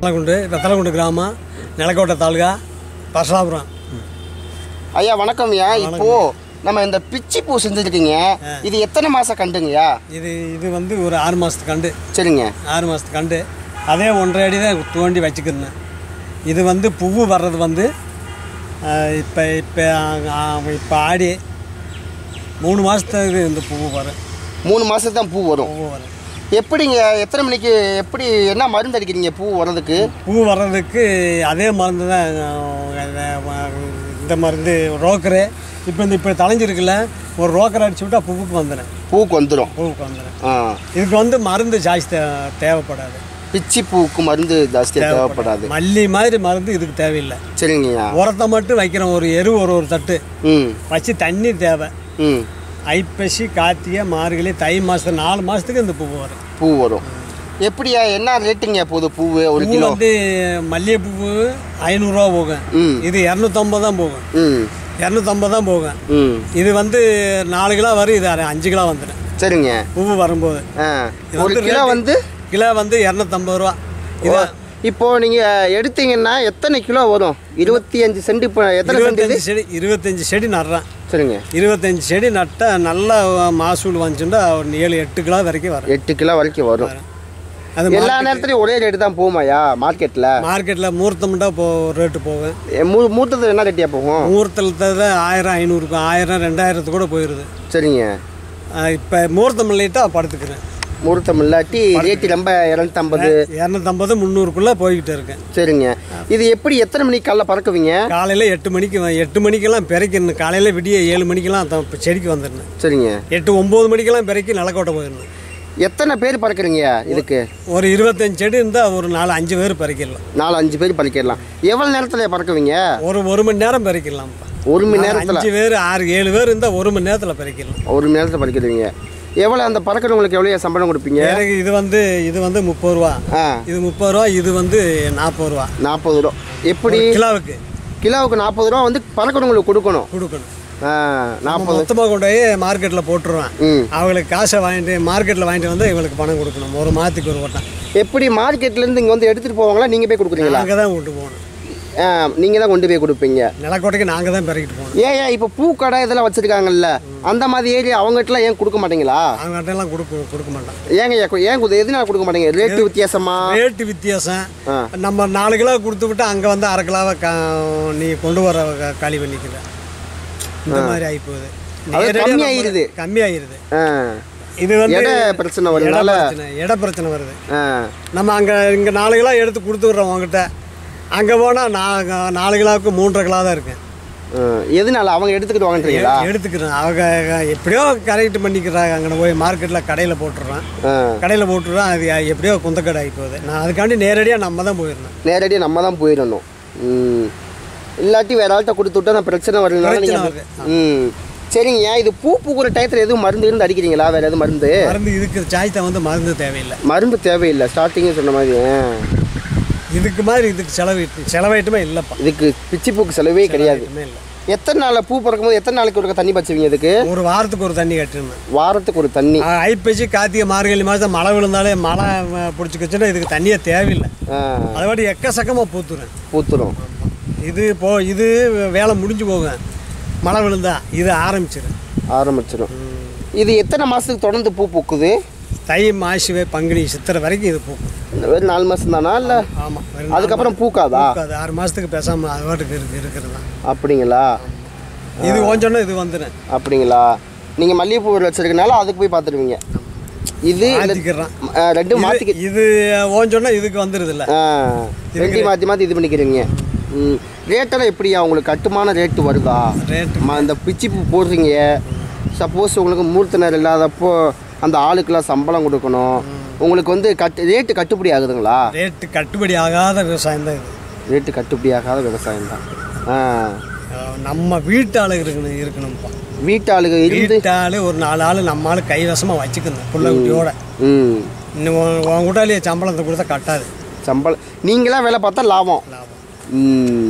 வெத்தலகுண்டு வெத்தலகுண்டு கிராமம் நிலக்கோட்டை தாலுகா பரசாபுரம் ஐயா வணக்கம்யா இப்போ நம்ம இந்த பிச்சி பூ செஞ்சுருக்கீங்க இது எத்தனை மாசம் கண்டுங்கய்யா இது இது வந்து ஒரு ஆறு மாதத்து கண்டு சரிங்க ஆறு மாதத்து கண்டு அதே ஒன்றரை அடி தான் தோண்டி வச்சுக்கிறேன் இது வந்து பூவு வர்றது வந்து இப்போ இப்போ இப்போ ஆடி மூணு மாதத்துக்கு இந்த பூவு வரும் மூணு மாசத்துக்கு தான் பூ வரும் பூவு வரும் எப்படிங்க எத்தனை மணிக்கு எப்படி என்ன மருந்து அடிக்கிறீங்க பூ வர்றதுக்கு பூ வர்றதுக்கு அதே மருந்து தான் அஹ், இந்த மருந்து ரோக்கரு இப்போ இந்த இப்போ தலைஞ்சிருக்குல்ல ஒரு ரோக்கர் அடிச்சு விட்டா பூவுக்கு வந்துடும் பூக்கு வந்துடும் பூவுக்கு வந்துடும் ஆ இதுக்கு வந்து மருந்து ஜாஸ்தி தே- தேவைப்படாது பிச்சி பூவுக்கு மருந்து ஜாஸ்தியாக தேவைப்படாது மல்லி மாதிரி மருந்து இதுக்கு தேவையில்லை சரிங்கய்யா உரத்தை மட்டும் வைக்கிறோம் ஒரு எரு ஒரு ஒரு தட்டு ம் வச்சு தண்ணி தேவை ம் ஐப்பசி கார்த்திகை மார்கழி தை மாதம் நாலு மாதத்துக்கு இந்த பூ வரும் பூ வரும் எப்படியா என்ன ரேட்டுங்க போகுது பூவு ஒரு பூ கிலோ வந்து மல்லிகைப்பூ ஐநூறுரூவா போகும் ம் இது இரநூத்தம்பது தான் போகும் ம் இரநூத்தம்பது தான் போகும் ம் இது வந்து நாலு கிலோ வரும் இது அரை- அஞ்சு கிலோ வந்துடும் சரிங்க பூ வரும்போது ஆ இது ஒரு வந்து கிலோ rate- வந்து கிலோ வந்து இரநூத்தம்பது ரூபா இது இப்போ நீங்க எடுத்தீங்கன்னா எத்தனை கிலோ வரும் இருபத்தி அஞ்சு சென்ட் இப்போ எத்தனை சென்ட் இது இருபத்தஞ்சு செடி இருபத்தஞ்சு செடி நடுறேன் சரிங்க இருபத்தஞ்சு செடி நட்டால் நல்ல மகசூல் வந்துச்சுன்னா ஒரு ஏழு எட்டு கிலோ வரைக்கும் வரும் எட்டு கிலோ வரைக்கும் வரும் அது எல்லா நேரத்துலையும் ஒரே ரேட்டு தான் போகுமாயா மார்க்கெட்டில் மார்க்கெட்டில் முகூர்த்தம்ட்டா போ ரேட்டு போகும் மூ மூத்தத்தில் என்ன ரேட்டியா போகும் முகூர்த்தத்தில் ஆயிரம் ஐநூறுக்கு ஆயிரம் ரெண்டாயிரத்து கூட போயிடுது சரிங்க இப்போ முகூர்த்தம் இல்லைட்டா படுத்துக்கிறேன் முகூர்த்தம் இல்லாட்டி ரேட்டு ரொம்ப இரநூத்தம்பது இரநூத்தம்பது முந்நூறுக்குள்ளே போய்கிட்டு இருக்கேன் சரிங்க இது எப்படி எத்தனை மணிக்கு காலைல பறக்குவீங்க காலையில் எட்டு மணிக்கு வ- எட்டு மணிக்கெல்லாம் பிறக்கணும் காலையில் விடிய ஏழு மணிக்கெல்லாம் த- செடிக்கு வந்துடணும் சரிங்க எட்டு ஒம்பது மணிக்கெல்லாம் பிறக்கி நிலக்கோட்டை போயிடணும் எத்தனை பேர் பறக்குறீங்க இதுக்கு ஒரு இருபத்தஞ்சு செடி இருந்தால் ஒரு நாலு அஞ்சு பேர் பறிக்கலாம் நாலு அஞ்சு பேர் பறிக்கிடலாம் எவ்வளோ நேரத்தில் பறக்குவீங்க ஒரு ஒரு மணி நேரம் பறிக்கலாம்ப்பா ஒரு மணி நேரத்தில் அஞ்சு பேர் ஆறு ஏழு பேர் இருந்தால் ஒரு மணி நேரத்தில் பறிக்கலாம் ஒரு மணி நேரத்தில் பறிக்கிறீங்க எவ்வளோ அந்த பறக்கிறவங்களுக்கு எவ்வளோ சம்பளம் கொடுப்பீங்க பிறகு இது வந்து இது வந்து முப்பது ரூபா ஆ இது முப்பது ரூபா இது வந்து நாற்பது ரூபா நாற்பது ரூபா எப்படி கிலோவுக்கு கிலோவுக்கு நாற்பது ரூபா வந்து பறக்கிறவங்களுக்கு கொடுக்கணும் கொடுக்கணும் ஆ நாற்பது மொத்தமாக கொண்டு போய் மார்க்கெட்டில் போட்டுருவேன் ம் அவங்களுக்கு காசை வாங்கிட்டு மார்க்கெட்டில் வாங்கிட்டு வந்து இவங்களுக்கு பணம் கொடுக்கணும் ஒரு மாதத்துக்கு ஒரு வட்டம் எப்படி மார்க்கெட்லேருந்து இங்கே வந்து எடுத்துகிட்டு போவாங்களா நீங்கள் போய் கொடுக்குறீங்களா நாங்கள் தான் கொண்டு போகணும் ஆ நீங்கள் தான் கொண்டு போய் கொடுப்பீங்க நிலக்கோட்டைக்கு நாங்கள் தான் பிறக்கிட்டு போகணும் ஏன் ஏன் இப்போ பூக்கடை இதெல்லாம் வச்சுருக்காங்கல்ல அந்த மாதிரி ஏரியா அவங்ககிட்டலாம் ஏன் கொடுக்க மாட்டீங்களா அவங்ககிட்டலாம் கொடுக்க கொடுக்க மாட்டோம் ஏங்க ஏன் ஏன் குது- எதனால கொடுக்க மாட்டீங்க ரேட்டு வித்தியாசமா ரேட்டு வித்தியாசம் ஆ நம்ம நாலு கிலோ கொடுத்து விட்டு அங்கே வந்து அரை கிலோவை கா நீ கொண்டு வர க- காலி பண்ணிக்கிற இந்த மாதிரி ஆகி போகுது அது நேரடியா கம்மி நம்ம- ஆயிருது. கம்மி ஆயிருது ஆ இது வந்து எடை பிரச்சனை இட வருதுனால பிரச்சனை இட பிரச்சனை வருது ஆ நம்ம அங்கே இங்கே நாலு கிலோ எடுத்து கொடுத்துட்றோம் உங்ககிட்ட அங்கே போனால் நான் நாலு கிலோவுக்கு மூன்றரை கிலோ தான் இருக்கேன் ஆ. எதனால அவங்க எடுத்துக்கிட்டு வாங்கன்றீங்களா எடுத்துக்கிறேன் அவங்க எப்படியோ கரெக்ட் பண்ணிக்கிறாங்க அங்கே போய் மார்க்கெட்டில் கடையில் போட்டுடுறேன் ஆ கடையில் போட்டுடுறேன் அது எப்படியோ குந்தக்கடை ஆகி போகுது நான் அதுக்காண்டி நேரடியாக நம்ம தான் போயிடணும் நேரடியாக நம்ம தான் போயிடணும் ம் இல்லாட்டி வேற ஆள்கிட்ட கொடுத்து விட்டா நான் பிரச்சனை வரலனால பிரச்சனை நீங்கள் ம் சரிங்க இது பூ பூக்குற டயத்தில் எதுவும் மருந்து இருந்து அடிக்கிறீங்களா வேற எதுவும் மருந்து மருந்து இதுக்கு சாய்த்தை வந்து மருந்து தேவையில்லை மருந்து தேவையில்லை ஸ்டார்டிங்கே சொன்ன மாதிரி ஆ. இதுக்கு மாதிரி இதுக்கு செலவு செலவாயிட்டுமே இல்லைப்பா இதுக்கு பிச்சி பூக்கு செலவே கிடையாது எதுவுமே இல்லை எத்தனை நாளில் பூ பிறக்கும்போது எத்தனை நாளைக்கு ஒருக்க தண்ணி பச்சுவீங்க இதுக்கு ஒரு வாரத்துக்கு ஒரு தண்ணி கட்டணும் வாரத்துக்கு ஒரு தண்ணி ஐப்பசி கார்த்திகை மார்கழி மாதம் மழை விழுந்தாலே மழை பிடிச்சிக்கிச்சுன்னா இதுக்கு தண்ணியே தேவையில்லை ஆ, அதை வாட்டி எக்கச்சக்கமாக பூத்துறேன் பூத்துரும் இது போ இது வேலை முடிஞ்சு போகும் மழை விழுந்தா இது ஆரம்பிச்சிடும் ஆரம்பிச்சிடும் இது எத்தனை மாதத்துக்கு தொடர்ந்து பூ பூக்குது தை மாசி பங்குனி சித்திரை வரைக்கும் இது பூக்கும் இந்த வெறும் நாலு மாதம் தானா இல்லை ஆமாம் அதுக்கப்புறம் பூக்காதா அது ஆறு மாதத்துக்கு பேசாமல் அது பாட்டுக்கு இருக்கு இருக்கிறது தான் அப்படிங்களா இது கொஞ்சோன்னா இது வந்துடும் அப்படிங்களா நீங்கள் மல்லிகைப்பூ வச்சிருக்கனால அதுக்கு போய் பார்த்துருவீங்க இது இந்த- மாற்றிக்கிறான் ஆ, ரெண்டும் மாற்றிக்க இது ஓஞ்சோன்னா இதுக்கு வந்துடுது இல்லை ஆ ரெண்டையும் மாற்றி மாற்றி இது பண்ணிக்கிறீங்க ம் ரேட்டெல்லாம் எப்படியா உங்களுக்கு கட்டுமான ரேட்டு வருதா ரேட்டு ம- இந்த பிச்சி பூ போடுறீங்க சப்போஸ் உங்களுக்கு மூர்த்த நேரம் இல்லாதப்போ அந்த ஆளுக்கெல்லாம் சம்பளம் கொடுக்கணும் உங்களுக்கு வந்து கட்டு ரேட்டு கட்டுப்படி ஆகுதுங்களா ரேட்டு கட்டுப்படி ஆகாத விவசாயம் தான் இது ரேட்டு கட்டுப்படி ஆகாத விவசாயம் தான் ஆ அஹ் நம்ம வீட்டு ஆளு இருக்கணும் இருக்கணும்ப்பா வீட்டு ஆளுங்க இருந்து வீட்டு ஆளு ஒரு நாலு ஆள் நம்ம ஆளு கைவசமாக வச்சுக்கணும் புள்ள குட்டியோட ம் இன்னும் உன் உன் கூட்டாளிய சம்பளத்தை கொடுத்தா கட்டாது சம்பளம் நீங்களாம் வேலை பார்த்தா லாபம் லாபம் ம்